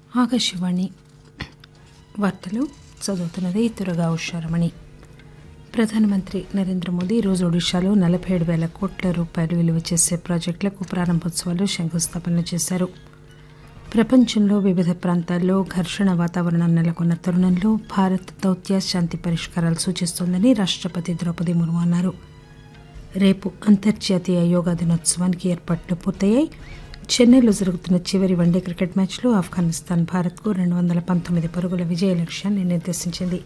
ఆకాశవాణి వార్తలు చదువుతున్నది తురగా ఉషారమణి ప్రధానమంత్రి నరేంద్ర మోదీ ఈరోజు ఒడిశాలో నలభై ఏడు పేల కోట్ల రూపాయలు విలువ చేసే ప్రాజెక్టులకు ప్రారంభోత్సవాలు శంకుస్థాపనలు చేశారు ప్రపంచంలో వివిధ ప్రాంతాల్లో ఘర్షణ వాతావరణం నెలకొన్న తరుణంలో భారత్ దౌత్య శాంతి పరిష్కారాలు సూచిస్తోందని రాష్టపతి ద్రౌపది ముర్ము అన్నారు రేపు అంతర్జాతీయ యోగా దినోత్సవానికి ఏర్పాట్లు పూర్తయ్యాయి చెన్నైలో జరుగుతున్న చివరి వన్డే క్రికెట్ మ్యాచ్లో ఆఫ్ఘనిస్తాన్ భారత్కు రెండు వందల పంతొమ్మిది పరుగుల విజయ లక్ష్యాన్ని నిర్దేశించింది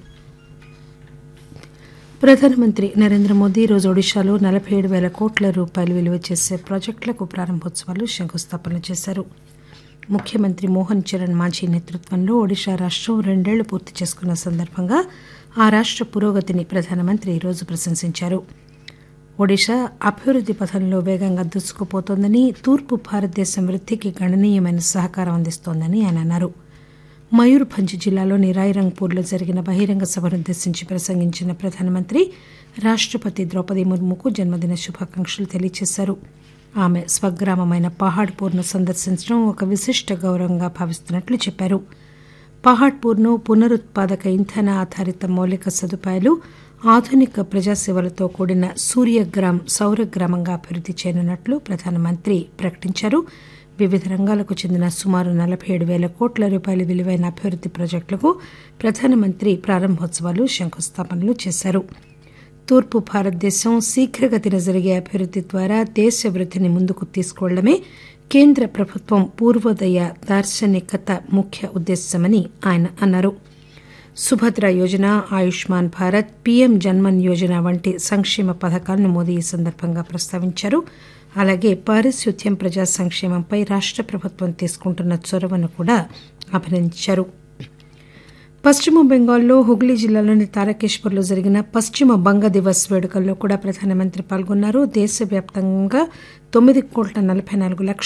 ప్రధానమంత్రి నరేంద్ర మోదీ ఈరోజు ఒడిశాలో నలభై ఏడు పేల కోట్ల రూపాయలు విలువ చేసే ప్రాజెక్టులకు ప్రారంభోత్సవాలు శంకుస్థాపనలు చేశారు ముఖ్యమంత్రి మోహన్ చరణ్ మాఝీ నేతృత్వంలో ఒడిశా రాష్టం రెండేళ్లు పూర్తి చేసుకున్న సందర్భంగా ఆ రాష్ట పురోగతిని ప్రధానమంత్రి ఈరోజు ప్రశంసించారు ఒడిశా అభివృద్ది పథంలో వేగంగా దూసుకుపోతోందని తూర్పు భారతదేశం వృద్దికి గణనీయమైన సహకారం అందిస్తోందని ఆయన అన్నారు మయూర్భంజ్ జిల్లాలోని రాయ్రంగ్పూర్లో జరిగిన బహిరంగ సభనుద్దేశించి ప్రసంగించిన ప్రధానమంత్రి రాష్టపతి ద్రౌపది ముర్ముకు జన్మదిన శుభాకాంక్షలు తెలియజేశారు ఆమె స్వగ్రామమైన పహాడ్పూర్ను సందర్శించడం ఒక విశిష్ట గౌరవంగా భావిస్తున్నట్లు చెప్పారు పహాడ్పూర్ను పునరుత్పాదక ఇంధన ఆధారిత మౌలిక సదుపాయాలు ఆధునిక ప్రజాసేవలతో కూడిన సూర్యగ్రామ్ సౌర గ్రామంగా అభివృద్ది చేయనున్నట్లు ప్రధానమంత్రి ప్రకటించారు వివిధ రంగాలకు చెందిన సుమారు నలభై ఏడు పేల కోట్ల రూపాయల విలువైన అభివృద్ది ప్రాజెక్టులకు ప్రధానమంత్రి ప్రారంభోత్సవాలు శంకుస్థాపనలు చేశారు తూర్పు భారతదేశం శీఘ్రగతిన జరిగే అభివృద్ది ద్వారా దేశ వృద్దిని ముందుకు తీసుకువెళ్లడమే కేంద్ర ప్రభుత్వం పూర్వోదయ దార్శనికత ముఖ్య ఉద్దేశ్యమని ఆయన అన్నారు సుభద్ర యోజన ఆయుష్మాన్ భారత్ పీఎం జన్మన్ యోజన వంటి సంక్షేమ పథకాలను మోదీ ఈ సందర్భంగా ప్రస్తావించారు అలాగే పారిశుద్ధ్యం ప్రజా సంక్షేమంపై రాష్ట ప్రభుత్వం తీసుకుంటున్న చొరవను కూడా అభినందించారు పశ్చిమ బెంగాల్లో హుగ్లీ జిల్లాలోని తారకేశ్వర్లో జరిగిన పశ్చిమ బంగ దివస్ వేడుకల్లో కూడా ప్రధానమంత్రి పాల్గొన్నారు దేశవ్యాప్తంగా తొమ్మిది కోట్ల నలభై నాలుగు లక్షల